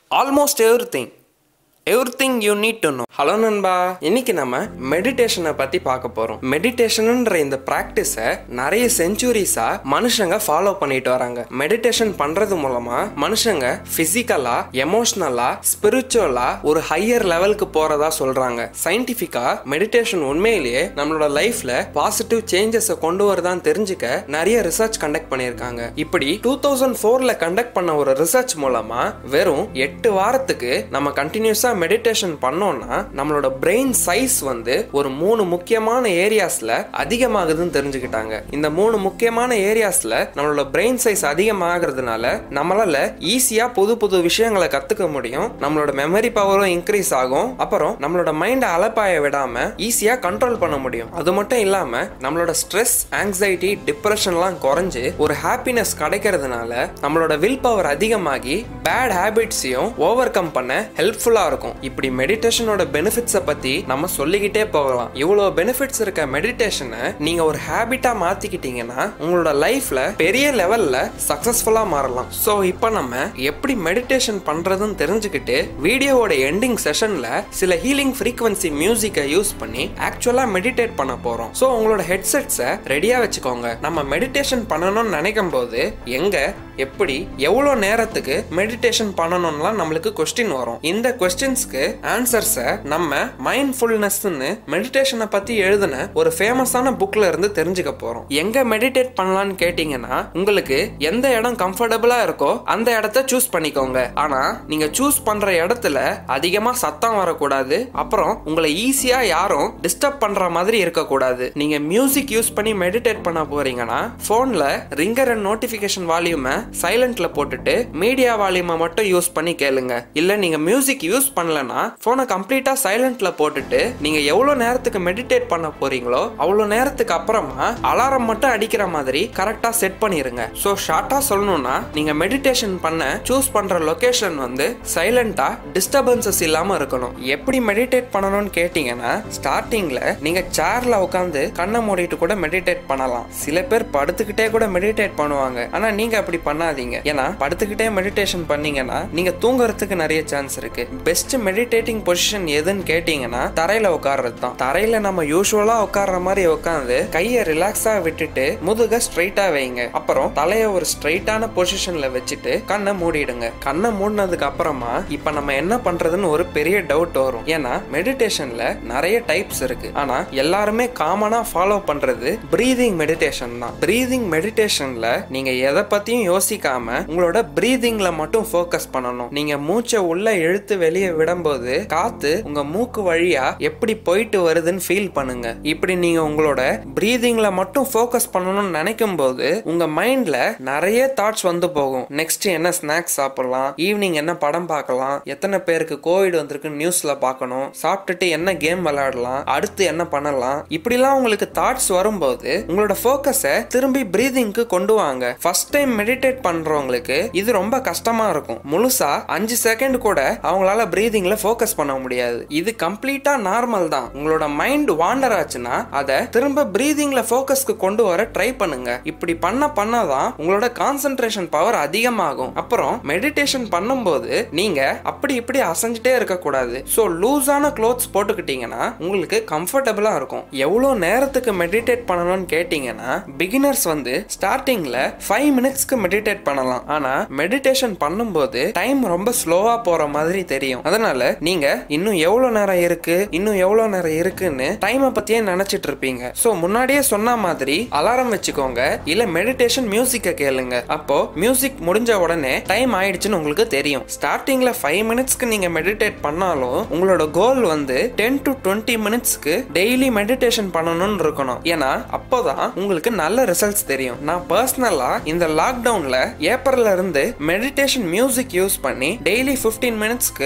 almost everything everything you need to know hello நண்பா இன்னைக்கு நம்ம மெடிடேஷனை பத்தி பார்க்க போறோம் மெடிடேஷன்ன்ற இந்த ப்ராக்டிஸை நிறைய செஞ்சுரிஸா மனுஷங்க ஃபாலோ பண்ணிட்டு வராங்க மெடிடேஷன் பண்றது மூலமா மனுஷங்க பிசிக்கலா எமோஷனலா ஸ்பிரிச்சுவலா ஒரு ஹையர் லெவலுக்கு போறதா சொல்றாங்க சயின்டிபிக்கா மெடிடேஷன் உண்மையிலேயே நம்மளோட லைஃப்ல பாசிட்டிவ் சேஞ்சஸை கொண்டு வரதான்னு தெரிஞ்சுக்க நிறைய ரிசர்ச் கண்டக்ட் பண்ணியிருக்காங்க இப்படி டூ தௌசண்ட் ஃபோர்ல கண்டக்ட் பண்ண ஒரு ரிசர்ச் மூலமா வெறும் எட்டு வாரத்துக்கு நம்ம கண்டினியூஸா மெடிடேஷன் பண்ணோம்னா நம்மளோட பிரெயின் சைஸ் வந்து ஒரு மூணு முக்கியமான ஏரியாஸ்ல அதிகமாகுதுன்னு தெரிஞ்சுக்கிட்டாங்க இந்த மூணு முக்கியமான ஏரியாஸ்ல நம்மளோட பிரெயின் சைஸ் அதிகமாகிறதுனால நம்மளால ஈஸியா புது புது விஷயங்களை கத்துக்க முடியும் நம்மளோட மெமரி பவரும் இன்க்ரீஸ் ஆகும் அப்புறம் நம்மளோட மைண்டை அலப்பாய விடாம ஈஸியா கண்ட்ரோல் பண்ண முடியும் அது மட்டும் இல்லாம நம்மளோட ஸ்ட்ரெஸ் ஆங்ஸைட்டி டிப்ரெஷன்லாம் குறைஞ்சு ஒரு ஹாப்பினஸ் கிடைக்கிறதுனால நம்மளோட வில் பவர் அதிகமாகி பேட் ஹேபிட்ஸையும் ஓவர் கம் பண்ண ஹெல்ப்ஃபுல்லா இருக்கும் இப்படி மெடிடேஷனோட பெனிஃபிட்ஸை பத்தி நம்ம சொல்லிக்கிட்டே போகலாம் இவ்வளோ பெனிஃபிட்ஸ் இருக்க மெடிடேஷனை நீங்க ஒரு ஹேபிட்டா மாத்திக்கிட்டீங்கன்னா உங்களோட லைஃப்ல பெரிய லெவல்ல சக்சஸ்ஃபுல்லா மாறலாம் ஸோ இப்போ நம்ம எப்படி மெடிடேஷன் பண்றதுன்னு தெரிஞ்சுக்கிட்டு வீடியோவோட எண்டிங் செஷன்ல சில ஹீலிங் ஃப்ரீக்வன்சி மியூசிக்கை யூஸ் பண்ணி ஆக்சுவலா மெடிடேட் பண்ண போறோம் ஸோ உங்களோட ஹெட்செட்ஸை ரெடியா வச்சுக்கோங்க நம்ம மெடிடேஷன் பண்ணணும்னு நினைக்கும் போது எங்க எப்படி எவ்வளோ நேரத்துக்கு மெடிடேஷன் பண்ணணும்லாம் நம்மளுக்கு கொஸ்டின் வரும் இந்த கொஸ்டின்ஸ்க்கு ஆன்சர்ஸை நம்ம மைண்ட்ஃபுல்னஸ்னு மெடிடேஷனை பத்தி எழுதின ஒரு ஃபேமஸான புக்ல இருந்து தெரிஞ்சுக்க போறோம் எங்க மெடிடேட் பண்ணலாம்னு கேட்டீங்கன்னா உங்களுக்கு எந்த இடம் கம்ஃபர்டபுளா இருக்கோ அந்த இடத்த சூஸ் பண்ணிக்கோங்க ஆனா நீங்க சூஸ் பண்ற இடத்துல அதிகமா சத்தம் வரக்கூடாது அப்புறம் உங்களை ஈஸியா யாரும் டிஸ்டர்ப் பண்ற மாதிரி இருக்கக்கூடாது நீங்க மியூசிக் யூஸ் பண்ணி மெடிடேட் பண்ண போறீங்கன்னா போன்ல ரிங்கர் அண்ட் நோட்டிபிகேஷன் வால்யூமை சைலண்ட்ல போட்டுட்டு மீடியா வால்யூமை மட்டும் யூஸ் பண்ணி கேளுங்க இல்ல நீங்க மியூசிக் யூஸ் பண்ணலனா போனை கம்ப்ளீட்டா சைலண்ட்ல போட்டுட்டு நீங்க எவ்வளவு நேரத்துக்கு மெடிடேட் பண்ண போறீங்களோ அவ்வளவு நேரத்துக்கு அப்புறமா அலாரம் மட்டும் அடிக்கிற மாதிரி கரெக்டா செட் பண்ணிருங்க ஸோ ஷார்ட்டா சொல்லணும்னா நீங்க மெடிடேஷன் பண்ண சூஸ் பண்ற லொகேஷன் வந்து சைலண்டா டிஸ்டர்பன்சஸ் இல்லாம இருக்கணும் எப்படி மெடிடேட் பண்ணணும்னு கேட்டீங்கன்னா ஸ்டார்டிங்ல நீங்க சேர்ல உட்காந்து கண்ணை மூடிட்டு கூட மெடிடேட் பண்ணலாம் சில பேர் படுத்துக்கிட்டே கூட மெடிடேட் பண்ணுவாங்க ஆனா நீங்க அப்படி பண்ணாதீங்க ஏன்னா படுத்துக்கிட்டே மெடிடேஷன் பண்ணீங்கன்னா நீங்க தூங்குறதுக்கு நிறைய சான்ஸ் இருக்கு பெஸ்ட் மெடிடேட்டிங் பொசிஷன் எதுன்னு கேட்டீங்கன்னா தரையில உட்கார்றது தான் தரையில நம்ம யூஸ்வலா உட்கார்ற மாதிரி உட்காந்து கையை ரிலாக்ஸா விட்டுட்டு முதுக ஸ்ட்ரைட்டா வைங்க அப்புறம் தலைய ஒரு ஸ்ட்ரைட்டான பொசிஷன்ல வச்சுட்டு கண்ணை மூடிடுங்க கண்ணை மூடினதுக்கு அப்புறமா இப்ப நம்ம என்ன பண்றதுன்னு ஒரு பெரிய டவுட் வரும் ஏன்னா மெடிடேஷன்ல நிறைய டைப்ஸ் இருக்கு ஆனா எல்லாருமே காமனா ஃபாலோ பண்றது பிரீதிங் மெடிடேஷன் தான் பிரீதிங் மெடிடேஷன்ல நீங்க எதை பத்தியும் யோசிக்காம உங்களோட பிரீதிங்ல மட்டும் ஃபோக்கஸ் பண்ணணும் நீங்க மூச்சை உள்ள இழுத்து வெளியே விடும்போது காத்து உங்க மூக்கு வழியா எப்படி போயிட்டு வருதுன்னு ஃபீல் பண்ணுங்க இப்படி நீங்க உங்களோட பிரீதிங்ல மட்டும் ஃபோக்கஸ் பண்ணணும்னு நினைக்கும் போது உங்க மைண்ட்ல நிறைய தாட்ஸ் வந்து போகும் நெக்ஸ்ட் என்ன ஸ்நாக்ஸ் சாப்பிடலாம் ஈவினிங் என்ன படம் பார்க்கலாம் எத்தனை பேருக்கு கோவிட் வந்திருக்கு நியூஸ்ல பார்க்கணும் சாப்பிட்டுட்டு என்ன கேம் விளையாடலாம் அடுத்து என்ன பண்ணலாம் இப்படிலாம் உங்களுக்கு தாட்ஸ் வரும்போது உங்களோட ஃபோக்கஸை திரும்பி பிரீதிங்க்கு கொண்டு வாங்க ஃபர்ஸ்ட் டைம் மெடிடேட் பண்றவங்களுக்கு இது ரொம்ப கஷ்டமா இருக்கும் முழுசா அஞ்சு செகண்ட் கூட அவங்களால பிரீதிங்ல ஃபோக்கஸ் பண்ண முடியாது இது கம்ப்ளீட்டா நார்மல் தான் உங்களோட மைண்ட் வாண்டர் ஆச்சுன்னா அதை திரும்ப பிரீதிங்ல ஃபோக்கஸ்க்கு கொண்டு வர ட்ரை பண்ணுங்க இப்படி பண்ண பண்ணாதான் உங்களோட கான்சென்ட்ரேஷன் பவர் அதிகமாகும் அப்புறம் மெடிடேஷன் பண்ணும்போது நீங்க அப்படி இப்படி அசைஞ்சிட்டே இருக்க கூடாது ஸோ லூஸான க்ளோத்ஸ் போட்டுக்கிட்டீங்கன்னா உங்களுக்கு கம்ஃபர்டபுளா இருக்கும் எவ்வளோ நேரத்துக்கு மெடிடேட் பண்ணணும்னு கேட்டீங்கன்னா பிகினர்ஸ் வந்து ஸ்டார்டிங்ல ஃபைவ் மினிட்ஸ்க்கு மெடிடேட் பண்ணலாம் ஆனா மெடிடேஷன் பண்ணும்போது டைம் ரொம்ப ஸ்லோவா போற மாதிரி தெரியும் அதனால நீங்க இன்னும் எவ்வளவு நேரம் இருக்கு இன்னும் எவ்வளவு நேரம் இருக்குன்னு டைமை பத்தியே நினைச்சிட்டு இருப்பீங்க சோ முன்னாடியே சொன்ன மாதிரி அலாரம் வச்சுக்கோங்க இல்ல மெடிடேஷன் மியூசிக்க கேளுங்க அப்போ மியூசிக் முடிஞ்ச உடனே டைம் ஆயிடுச்சுன்னு உங்களுக்கு தெரியும் ஸ்டார்டிங்ல ஃபைவ் மினிட்ஸ்க்கு நீங்க மெடிடேட் பண்ணாலும் உங்களோட கோல் வந்து டென் டு டுவெண்ட்டி மினிட்ஸ்க்கு டெய்லி மெடிடேஷன் பண்ணணும்னு இருக்கணும் ஏன்னா அப்போதான் உங்களுக்கு நல்ல ரிசல்ட்ஸ் தெரியும் நான் பர்சனலா இந்த லாக்டவுன்ல ஏப்ரல்ல இருந்து மெடிடேஷன் மியூசிக் யூஸ் பண்ணி டெய்லி 15 மினிட்ஸ்க்கு தூங்குற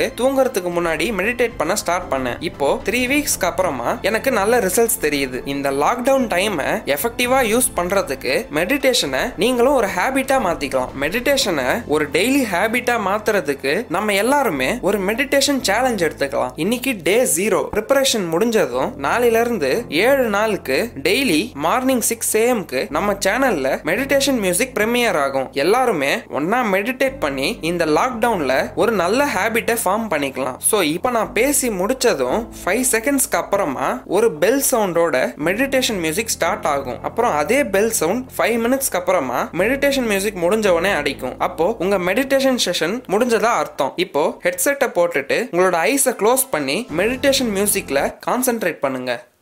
தூங்குறதுக்கு முன்னாடி மெடிடேட் பண்ண ஸ்டார்ட் பண்ணேன் இப்போ த்ரீ வீக்ஸ்க்கு அப்புறமா எனக்கு நல்ல ரிசல்ட்ஸ் தெரியுது இந்த லாக்டவுன் டைமை எஃபெக்டிவா யூஸ் பண்றதுக்கு மெடிடேஷனை நீங்களும் ஒரு ஹேபிட்டா மாத்திக்கலாம் மெடிடேஷனை ஒரு டெய்லி ஹேபிட்டா மாத்துறதுக்கு நம்ம எல்லாருமே ஒரு மெடிடேஷன் சேலஞ்ச் எடுத்துக்கலாம் இன்னைக்கு டே ஜீரோ ப்ரிப்பரேஷன் முடிஞ்சதும் நாளையில இருந்து ஏழு நாளுக்கு டெய்லி மார்னிங் சிக்ஸ் ஏஎம்க்கு நம்ம சேனல்ல மெடிடேஷன் மியூசிக் பிரீமியர் ஆகும் எல்லாருமே ஒன்னா மெடிடேட் பண்ணி இந்த லாக்டவுன்ல ஒரு நல்ல ஹேபிட்டை ஃபார்ம் பண்ணிக்கலாம் ஸோ இப்போ நான் பேசி முடிச்சதும் ஃபைவ் செகண்ட்ஸ்க்கு அப்புறமா ஒரு பெல் சவுண்டோட மெடிடேஷன் மியூசிக் ஸ்டார்ட் ஆகும் அப்புறம் அதே பெல் சவுண்ட் ஃபைவ் மினிட்ஸ்க்கு அப்புறமா மெடிடேஷன் மியூசிக் முடிஞ்ச உடனே அடிக்கும் அப்போ உங்க மெடிடேஷன் செஷன் முடிஞ்சதா அர்த்தம் இப்போ ஹெட்செட்டை போட்டுட்டு உங்களோட ஐஸை க்ளோஸ் பண்ணி மெடிடேஷன் மியூசிக்ல கான்சென்ட்ரேட் பண்ணுங்க